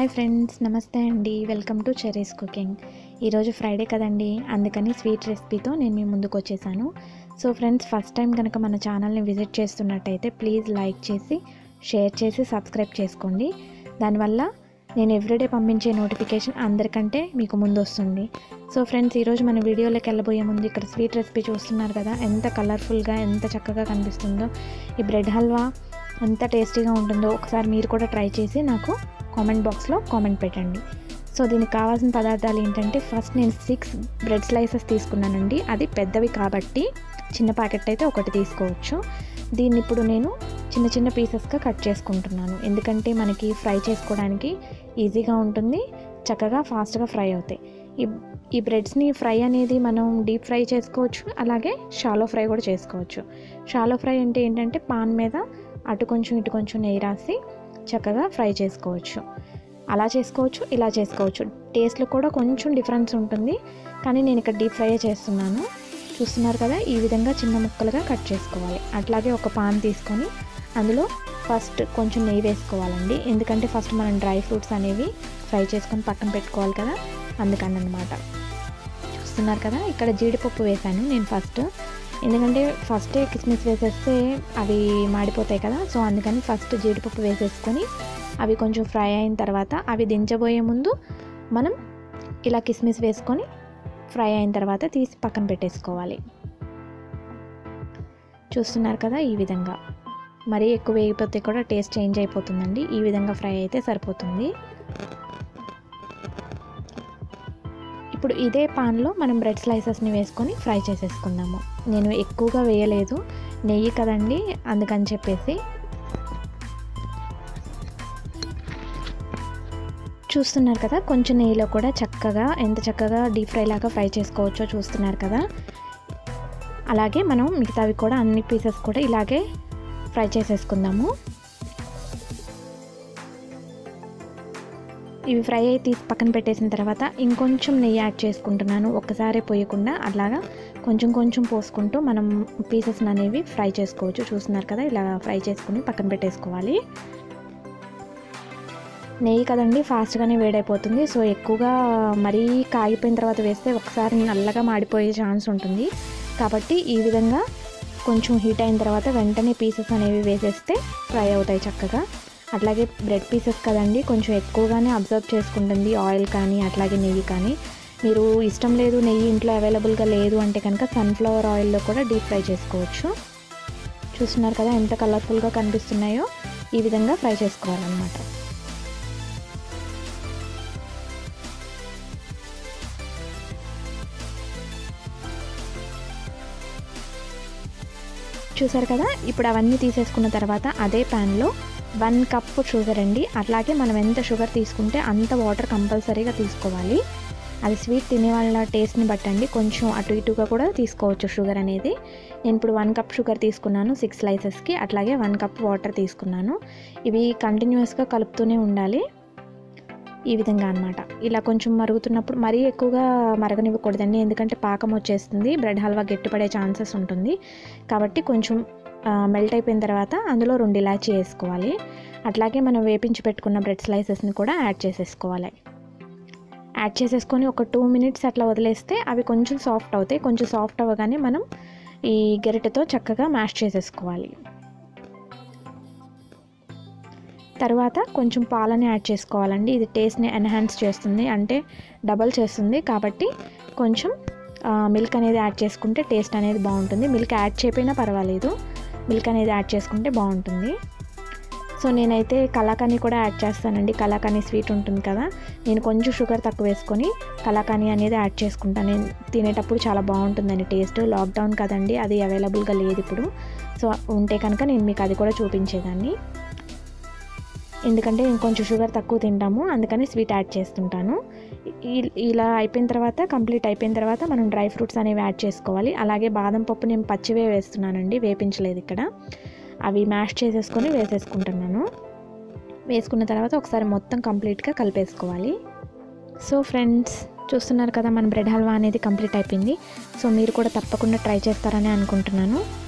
hi friends నమస్తే అండి welcome to Cherry's cooking ఈరోజు ఫ్రైడే కదండి అందుకని స్వీట్ రెసిపీతో నేను మీ ముందుకు వచ్చేసాను సో ఫ్రెండ్స్ ఫస్ట్ టైం కనుక మన ఛానల్ని విజిట్ చేస్తున్నట్టయితే ప్లీజ్ లైక్ చేసి షేర్ చేసి సబ్స్క్రైబ్ చేసుకోండి దానివల్ల నేను ఎవ్రీడే పంపించే నోటిఫికేషన్ అందరికంటే మీకు ముందు వస్తుంది సో ఫ్రెండ్స్ ఈరోజు మన వీడియోలోకి వెళ్ళబోయే ముందు ఇక్కడ స్వీట్ రెసిపీ చూస్తున్నారు కదా ఎంత కలర్ఫుల్గా ఎంత చక్కగా కనిపిస్తుందో ఈ బ్రెడ్ హల్వా ఎంత టేస్టీగా ఉంటుందో ఒకసారి మీరు కూడా ట్రై చేసి నాకు కామెంట్ బాక్స్లో కామెంట్ పెట్టండి సో దీనికి కావాల్సిన పదార్థాలు ఏంటంటే ఫస్ట్ నేను సిక్స్ బ్రెడ్ స్లైసెస్ తీసుకున్నానండి అది పెద్దవి కాబట్టి చిన్న ప్యాకెట్ అయితే ఒకటి తీసుకోవచ్చు దీన్ని ఇప్పుడు నేను చిన్న చిన్న పీసెస్గా కట్ చేసుకుంటున్నాను ఎందుకంటే మనకి ఫ్రై చేసుకోవడానికి ఈజీగా ఉంటుంది చక్కగా ఫాస్ట్గా ఫ్రై అవుతాయి ఈ ఈ బ్రెడ్స్ని ఫ్రై అనేది మనం డీప్ ఫ్రై చేసుకోవచ్చు అలాగే షాలో ఫ్రై కూడా చేసుకోవచ్చు షాలో ఫ్రై అంటే ఏంటంటే పాన్ మీద అటు కొంచెం ఇటు కొంచెం నెయ్యి రాసి చక్కగా ఫ్రై చేసుకోవచ్చు అలా చేసుకోవచ్చు ఇలా చేసుకోవచ్చు టేస్ట్లో కూడా కొంచెం డిఫరెన్స్ ఉంటుంది కానీ నేను ఇక్కడ డీప్ ఫ్రై చేస్తున్నాను చూస్తున్నారు కదా ఈ విధంగా చిన్న ముక్కలుగా కట్ చేసుకోవాలి అట్లాగే ఒక పాన్ తీసుకొని అందులో ఫస్ట్ కొంచెం నెయ్యి వేసుకోవాలండి ఎందుకంటే ఫస్ట్ మనం డ్రై ఫ్రూట్స్ అనేవి ఫ్రై చేసుకొని పక్కన పెట్టుకోవాలి కదా అందుకని అనమాట చూస్తున్నారు కదా ఇక్కడ జీడిపప్పు వేశాను నేను ఫస్ట్ ఎందుకంటే ఫస్టే కిస్మిస్ వేసేస్తే అవి మాడిపోతాయి కదా సో అందుకని ఫస్ట్ జీడిపప్పు వేసేసుకొని అవి కొంచెం ఫ్రై అయిన తర్వాత అవి దించబోయే ముందు మనం ఇలా కిస్మిస్ వేసుకొని ఫ్రై అయిన తర్వాత తీసి పక్కన పెట్టేసుకోవాలి చూస్తున్నారు కదా ఈ విధంగా మరీ ఎక్కువ వేగిపోతే కూడా టేస్ట్ చేంజ్ అయిపోతుందండి ఈ విధంగా ఫ్రై అయితే సరిపోతుంది ఇప్పుడు ఇదే పాన్లో మనం బ్రెడ్ స్లైసెస్ని వేసుకొని ఫ్రై చేసేసుకుందాము నేను ఎక్కువగా వేయలేదు నెయ్యి కదండి అందుకని చెప్పేసి చూస్తున్నారు కదా కొంచెం నెయ్యిలో కూడా చక్కగా ఎంత చక్కగా డీప్ ఫ్రై లాగా ఫ్రై చేసుకోవచ్చో చూస్తున్నారు కదా అలాగే మనం మిగతావి కూడా అన్ని పీసెస్ కూడా ఇలాగే ఫ్రై చేసేసుకుందాము ఇవి ఫ్రై అయి తీసి పక్కన పెట్టేసిన తర్వాత ఇంకొంచెం నెయ్యి యాడ్ చేసుకుంటున్నాను ఒక్కసారి పోయకుండా అలాగా కొంచెం కొంచెం పోసుకుంటూ మనం పీసెస్ అనేవి ఫ్రై చేసుకోవచ్చు చూస్తున్నారు కదా ఇలా ఫ్రై చేసుకుని పక్కన పెట్టేసుకోవాలి నెయ్యి కదండి ఫాస్ట్గానే వేడైపోతుంది సో ఎక్కువగా మరీ కాగిపోయిన తర్వాత వేస్తే ఒకసారి నల్లగా మాడిపోయే ఛాన్స్ ఉంటుంది కాబట్టి ఈ విధంగా కొంచెం హీట్ అయిన తర్వాత వెంటనే పీసెస్ అనేవి వేసేస్తే ఫ్రై అవుతాయి చక్కగా అట్లాగే బ్రెడ్ పీసెస్ కదండి కొంచెం ఎక్కువగానే అబ్జర్వ్ చేసుకుంటుంది ఆయిల్ కానీ అట్లాగే నెయ్యి కానీ మీరు ఇష్టం లేదు నెయ్యి ఇంట్లో అవైలబుల్గా లేదు అంటే కనుక సన్ఫ్లవర్ ఆయిల్లో కూడా డీప్ ఫ్రై చేసుకోవచ్చు చూస్తున్నారు కదా ఎంత కలర్ఫుల్గా కనిపిస్తున్నాయో ఈ విధంగా ఫ్రై చేసుకోవాలన్నమాట చూసారు కదా ఇప్పుడు అవన్నీ తీసేసుకున్న తర్వాత అదే ప్యాన్లో వన్ కప్ షుగర్ అండి అట్లాగే మనం ఎంత షుగర్ తీసుకుంటే అంత వాటర్ కంపల్సరీగా తీసుకోవాలి అది స్వీట్ తినే వాళ్ళ టేస్ట్ని బట్టండి కొంచెం అటు ఇటుగా కూడా తీసుకోవచ్చు షుగర్ అనేది నేను ఇప్పుడు వన్ కప్ షుగర్ తీసుకున్నాను సిక్స్ స్లైసెస్కి అట్లాగే వన్ కప్ వాటర్ తీసుకున్నాను ఇవి కంటిన్యూస్గా కలుపుతూనే ఉండాలి ఈ విధంగా అనమాట ఇలా కొంచెం మరుగుతున్నప్పుడు మరీ ఎక్కువగా మరగనివ్వకూడదండి ఎందుకంటే పాకం వచ్చేస్తుంది బ్రెడ్ హల్వా గట్టిపడే ఛాన్సెస్ ఉంటుంది కాబట్టి కొంచెం మెల్ట్ అయిపోయిన తర్వాత అందులో రెండు ఇలాచీ వేసుకోవాలి అట్లాగే మనం వేపించి పెట్టుకున్న బ్రెడ్ స్లైసెస్ని కూడా యాడ్ చేసేసుకోవాలి యాడ్ చేసేసుకొని ఒక టూ మినిట్స్ అట్లా వదిలేస్తే అవి కొంచెం సాఫ్ట్ అవుతాయి కొంచెం సాఫ్ట్ అవ్వగానే మనం ఈ గరిటెతో చక్కగా మ్యాష్ చేసేసుకోవాలి తర్వాత కొంచెం పాలని యాడ్ చేసుకోవాలండి ఇది టేస్ట్ని ఎన్హాన్స్ చేస్తుంది అంటే డబల్ చేస్తుంది కాబట్టి కొంచెం మిల్క్ అనేది యాడ్ చేసుకుంటే టేస్ట్ అనేది బాగుంటుంది మిల్క్ యాడ్ చేయకపోయినా పర్వాలేదు మిల్క్ అనేది యాడ్ చేసుకుంటే బాగుంటుంది సో నేనైతే కలాకానీ కూడా యాడ్ చేస్తానండి కలాకానీ స్వీట్ ఉంటుంది కదా నేను కొంచెం షుగర్ తక్కువ వేసుకొని కలాకానీ అనేది యాడ్ చేసుకుంటాను నేను తినేటప్పుడు చాలా బాగుంటుందండి టేస్ట్ లాక్డౌన్ కదండి అది అవైలబుల్గా లేదు ఇప్పుడు సో ఉంటే కనుక నేను మీకు అది కూడా చూపించేదాన్ని ఎందుకంటే నేను కొంచెం షుగర్ తక్కువ తింటాము అందుకని స్వీట్ యాడ్ చేస్తుంటాను ఇలా అయిపోయిన తర్వాత కంప్లీట్ అయిపోయిన తర్వాత మనం డ్రై ఫ్రూట్స్ అనేవి యాడ్ చేసుకోవాలి అలాగే బాదం పప్పు నేను పచ్చివే వేస్తున్నానండి వేపించలేదు ఇక్కడ అవి మ్యాష్ చేసేసుకొని వేసేసుకుంటున్నాను వేసుకున్న తర్వాత ఒకసారి మొత్తం కంప్లీట్గా కలిపేసుకోవాలి సో ఫ్రెండ్స్ చూస్తున్నారు కదా మన బ్రెడ్ హల్వా అనేది కంప్లీట్ అయిపోయింది సో మీరు కూడా తప్పకుండా ట్రై చేస్తారని అనుకుంటున్నాను